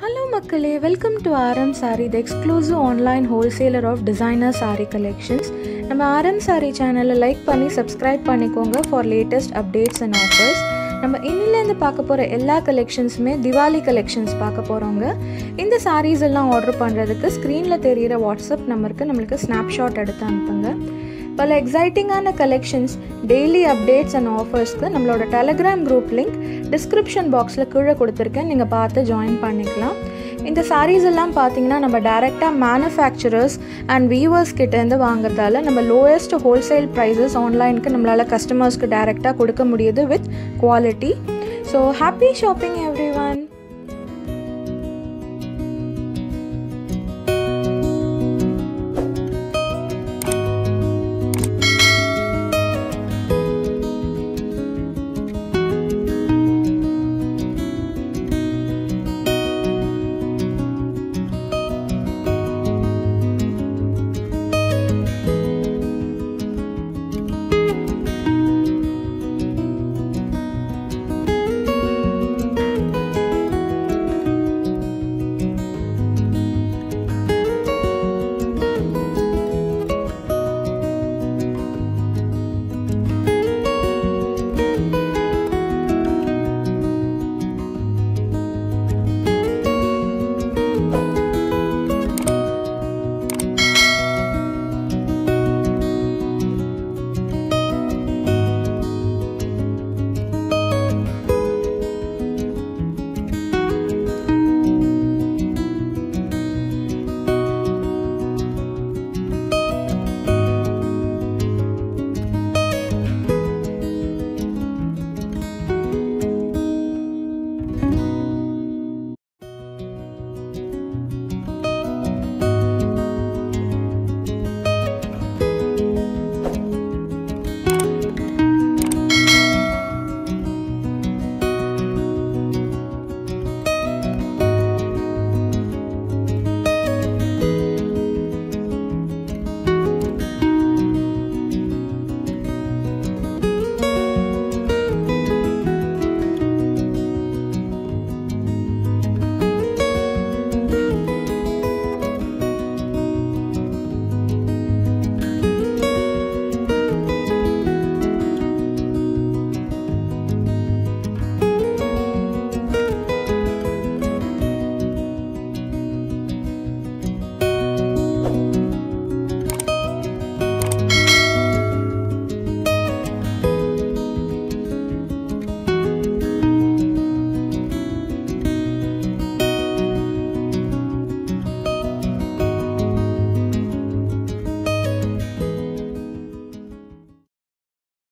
Hello மக்களே welcome to RM saree the exclusive online wholesaler of designer saree collections நம்ம RM saree சேனலை like பண்ணி subscribe பண்ணிக்கோங்க for latest updates and offers நம்ம இன்னிலேருந்து பார்க்க போகிற எல்லா கலெக்ஷன்ஸுமே திவாலி கலெக்ஷன்ஸ் பார்க்க போகிறோங்க இந்த சாரீஸ் எல்லாம் ஆர்டர் பண்ணுறதுக்கு ஸ்க்ரீனில் தெரிகிற வாட்ஸ்அப் நம்பருக்கு நம்மளுக்கு ஸ்னாப்ஷாட் எடுத்து அனுப்புங்க பல எக்ஸைட்டிங்கான கலெக்ஷன்ஸ் டெய்லி அப்டேட்ஸ் அண்ட் ஆஃபர்ஸ்க்கு நம்மளோட டெலகிராம் குரூப் லிங்க் டிஸ்கிரிப்ஷன் பாக்ஸில் கீழே கொடுத்துருக்கேன் நீங்கள் பார்த்து ஜாயின் பண்ணிக்கலாம் இந்த சாரீஸ் எல்லாம் பார்த்தீங்கன்னா நம்ம டைரெக்டாக மேனுஃபேக்சரர்ஸ் அண்ட் வீவர்ஸ் கிட்டேருந்து வாங்குறதால நம்ம லோயஸ்ட் ஹோல்சேல் ப்ரைஸஸ் ஆன்லைனுக்கு நம்மளால் கஸ்டமர்ஸ்க்கு டைரெக்டாக கொடுக்க முடியுது with quality so happy shopping every one